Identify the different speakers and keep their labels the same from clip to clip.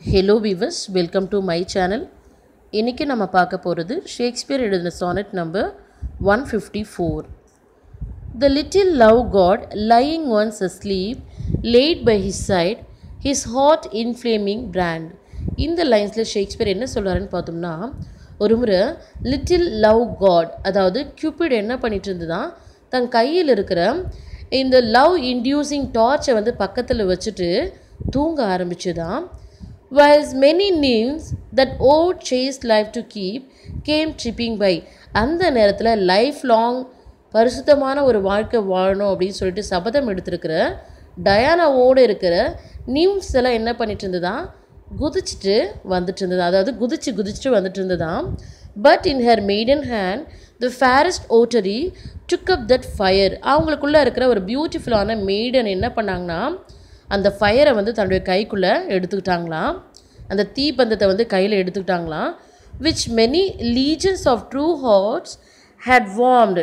Speaker 1: Hello viewers welcome to my channel இன்றைக்கி நம்ம பார்க்க போகிறது ஷேக்ஸ்பியர் எழுதின sonnet number one fifty four the little love god lying once asleep laid by his side his hot inflaming brand இந்த லைன்ஸில் Shakespeare என்ன சொல்கிறாருன்னு பார்த்தோம்னா ஒரு முறை லிட்டில் லவ் காட் அதாவது கியூபிட் என்ன பண்ணிட்டு இருந்ததுதான் தன் கையில் இருக்கிற இந்த லவ் இன்டியூசிங் டார்ச்சை வந்து பக்கத்தில் வச்சுட்டு தூங்க ஆரம்பிச்சுதான் whilst many names that old chased life to keep came tripping by அந்த நேரத்தில் லைஃப் லாங் பரிசுத்தமான ஒரு வாழ்க்கை வாழணும் அப்படின்னு சொல்லிட்டு சபதம் எடுத்திருக்கிற டயானாவோடு இருக்கிற நியூஸ் எல்லாம் என்ன பண்ணிட்டு இருந்ததா குதிச்சுட்டு வந்துட்டு இருந்தது அதாவது குதிச்சு குதிச்சுட்டு வந்துட்டு இருந்ததாம் but in her maiden hand the fairest votary took up that fire அவங்களுக்குள்ளே இருக்கிற ஒரு பியூட்டிஃபுல்லான மெய்டன் என்ன பண்ணாங்கன்னா அந்த ஃபயரை வந்து தன்னுடைய கைக்குள்ளே எடுத்துக்கிட்டாங்களாம் அந்த தீப்பந்தத்தை வந்து கையில் எடுத்துக்கிட்டாங்களாம் which many legions of true hearts had warmed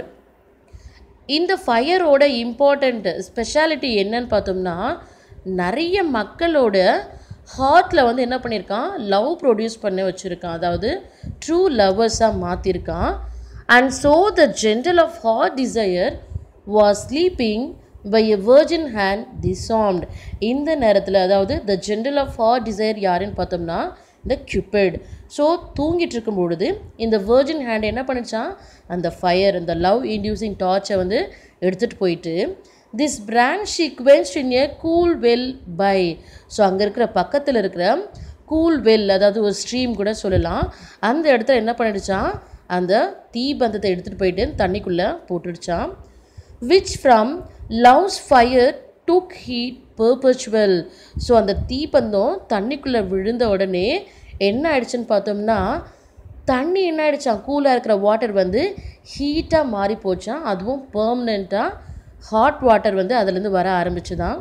Speaker 1: இந்த ஃபயரோட இம்பார்ட்டண்ட் ஸ்பெஷாலிட்டி என்னன்னு பார்த்தோம்னா நிறைய மக்களோட ஹார்ட்டில் வந்து என்ன பண்ணியிருக்கான் லவ் ப்ரொடியூஸ் பண்ணி வச்சுருக்கான் அதாவது ட்ரூ லவ்வர்ஸாக மாற்றிருக்கான் and so the general of hot desire was sleeping by a virgin hand disarmed இந்த நேரத்தில் அதாவது the general of hot desire யாருன்னு பார்த்தோம்னா இந்த கியூபிட் ஸோ தூங்கிட்டு இருக்கும் பொழுது இந்த வேர்ஜின் ஹேண்ட் என்ன பண்ணிச்சான் அந்த ஃபயர் அந்த லவ் இன்டியூசிங் டார்ச்சை வந்து எடுத்துகிட்டு போயிட்டு this brand she quenched in a cool well by so அங்கே இருக்கிற பக்கத்தில் இருக்கிற கூல் வெல் அதாவது ஒரு ஸ்ட்ரீம் கூட சொல்லலாம் அந்த இடத்துல என்ன பண்ணிடுச்சான் அந்த தீபந்தத்தை எடுத்துகிட்டு போயிட்டு தண்ணிக்குள்ளே போட்டுடுச்சான் which from love's fire took heat perpetual so அந்த தீப்பந்தம் தண்ணிக்குள்ளே விழுந்த உடனே என்ன ஆயிடுச்சுன்னு பார்த்தோம்னா தண்ணி என்ன ஆயிடுச்சான் கூலாக இருக்கிற வாட்டர் வந்து ஹீட்டாக மாறி போச்சான் அதுவும் பெர்மனெண்ட்டாக ஹாட் வாட்டர் வந்து அதுலேருந்து வர ஆரம்பிச்சுதான்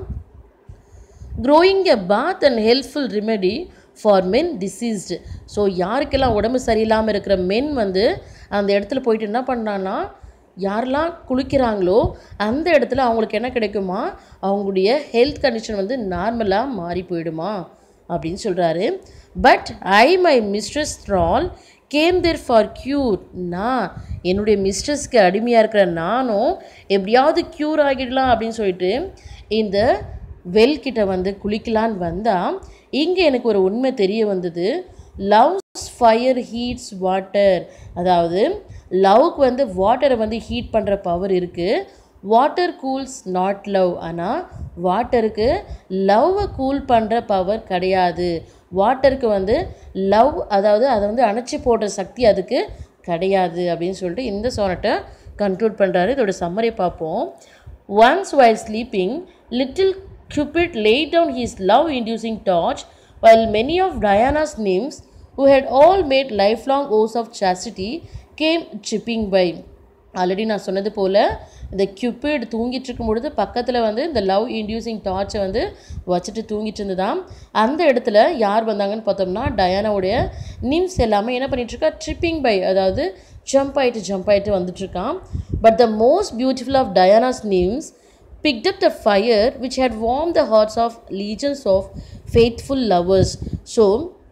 Speaker 1: growing a bath and helpful remedy for men diseased so யாருக்கெல்லாம் உடம்பு சரியில்லாமல் இருக்கிற மென் வந்து அந்த இடத்துல போயிட்டு என்ன பண்ணான்னா யாரெல்லாம் குளிக்கிறாங்களோ அந்த இடத்துல அவங்களுக்கு என்ன கிடைக்குமா அவங்களுடைய ஹெல்த் கண்டிஷன் வந்து நார்மலாக மாறி போயிடுமா அப்படின்னு சொல்கிறாரு but I my mistress thrall came there for cure நான் என்னுடைய மிஸ்ட்ரஸ்க்கு அடிமையாக இருக்கிற நானும் எப்படியாவது க்யூர் ஆகிடலாம் அப்படின்னு சொல்லிட்டு இந்த வெல் கிட்ட வந்து குளிக்கலான்னு வந்தால் இங்கே எனக்கு ஒரு உண்மை தெரிய வந்தது லவ்ஸ் ஃபயர் ஹீட்ஸ் வாட்டர் அதாவது லவ்க்கு வந்து வாட்டரை வந்து ஹீட் பண்ணுற பவர் இருக்குது வாட்டர் கூல்ஸ் நாட் லவ் ஆனால் வாட்டருக்கு லவ்வை கூல் பண்ணுற பவர் கிடையாது வாட்டருக்கு வந்து லவ் அதாவது அதை வந்து அணைச்சி போடுற சக்தி அதுக்கு கிடையாது அப்படின்னு சொல்லிட்டு இந்த சோனட்டை கன்க்ளூட் பண்ணுறாரு இதோட சம்மரை பார்ப்போம் once while sleeping little Cupid laid down his love inducing torch while many of Diana's nymphs, who had all made lifelong oaths of chastity, came chipping by. Already நான் சொன்னது போல் இந்த கியூபிட் தூங்கிட்டு இருக்கும் பொழுது பக்கத்தில் வந்து இந்த லவ் இன்டியூசிங் டார்ச்சை வந்து வச்சுட்டு தூங்கிட்டு இருந்ததாம் அந்த இடத்துல யார் வந்தாங்கன்னு பார்த்தோம்னா டயானாவுடைய நிம்ஸ் எல்லாமே என்ன பண்ணிகிட்ருக்கா ட்ரிப்பிங் பை அதாவது ஜம்ப் ஆகிட்டு ஜம்ப் ஆகிட்டு வந்துட்டுருக்கான் but the most beautiful of Diana's nymphs picked up the fire which had warmed the hearts of legions of faithful lovers. So,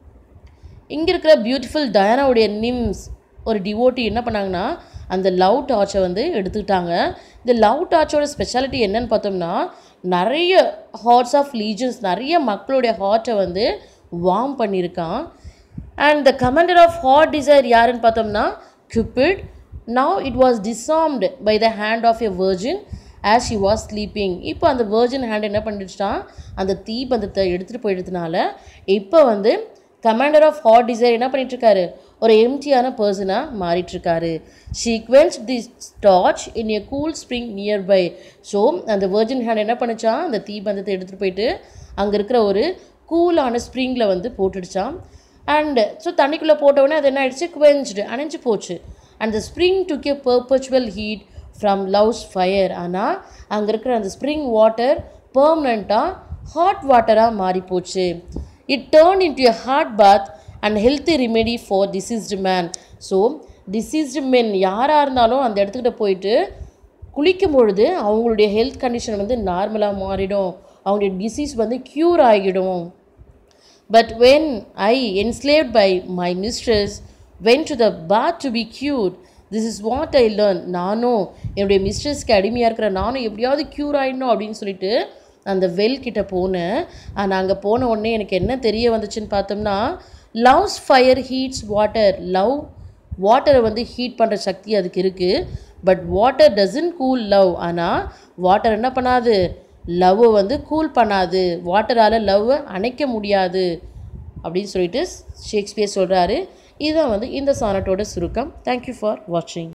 Speaker 1: இங்கே இருக்கிற பியூட்டிஃபுல் டயானாவுடைய நிம்ஸ் ஒரு டிவோட்டி என்ன பண்ணாங்கன்னா அந்த லவ் டார்ச்சை வந்து எடுத்துக்கிட்டாங்க இந்த லவ் டார்ச்சோட ஸ்பெஷாலிட்டி என்னன்னு பார்த்தோம்னா நிறைய ஹார்ட்ஸ் ஆஃப் லீஜன்ஸ் நிறைய மக்களுடைய ஹார்ட்டை வந்து வார்ம் பண்ணியிருக்கான் and the commander of hot desire யாருன்னு பார்த்தோம்னா Cupid now it was disarmed by the hand of a virgin as she was sleeping இப்போ அந்த வேர்ஜின் ஹேண்ட் என்ன பண்ணிடுச்சிட்டான் அந்த தீபந்தத்தை எடுத்துகிட்டு போயிடுறதுனால இப்போ வந்து கமாண்டர் ஆஃப் ஹாட் டிசைர் என்ன பண்ணிட்டுருக்காரு ஒரு எம்டியான பர்சனாக மாறிட்டுருக்காரு she quenched the torch in a cool spring nearby so அந்த வேர்ஜின் ஹேண்ட் என்ன பண்ணிச்சான் அந்த தீபந்தத்தை எடுத்துகிட்டு போயிட்டு அங்கே இருக்கிற ஒரு கூலான ஸ்ப்ரிங்கில் வந்து போட்டுடுச்சான் அண்டு ஸோ தண்ணிக்குள்ளே போட்டவுடனே அது என்ன ஆயிடுச்சு குவெஞ்சுடு அணைஞ்சு போச்சு and the spring took a perpetual heat from love's fire ஆனால் அங்கே இருக்கிற அந்த ஸ்ப்ரிங் வாட்டர் பர்மனண்ட்டாக ஹாட் வாட்டராக மாறிப்போச்சு it turned into a hot bath and healthy remedy for diseased man so diseased men யாராக இருந்தாலும் அந்த இடத்துக்கிட்ட போயிட்டு குளிக்கும் பொழுது அவங்களுடைய ஹெல்த் கண்டிஷன் வந்து நார்மலாக மாறிடும் அவங்களுடைய டிசீஸ் வந்து க்யூர் ஆகிடும் but when I enslaved by my mistress went to the bath to be cured this is what I learn நானும் என்னுடைய மிஸ்ட்ரஸ்க்கு அடிமையாக இருக்கிற நானும் எப்படியாவது க்யூர் ஆகிடணும் அப்படின்னு சொல்லிட்டு அந்த வெல் கிட்ட போனேன் ஆனால் அங்கே போன உடனே எனக்கு என்ன தெரிய வந்துச்சுன்னு பார்த்தோம்னா love's fire heats water love வாட்டரை வந்து ஹீட் பண்ணுற சக்தி அதுக்கு இருக்குது but water doesn't cool love ஆனால் வாட்டர் என்ன பண்ணாது லவ்வை வந்து கூல் பண்ணாது வாட்டரால் லவ்வை அணைக்க முடியாது அப்படின்னு சொல்லிட்டு ஷேக்ஸ்பியர் சொல்கிறாரு இதுதான் வந்து இந்த சானட்டோட சுருக்கம் தேங்க்யூ ஃபார் வாட்சிங்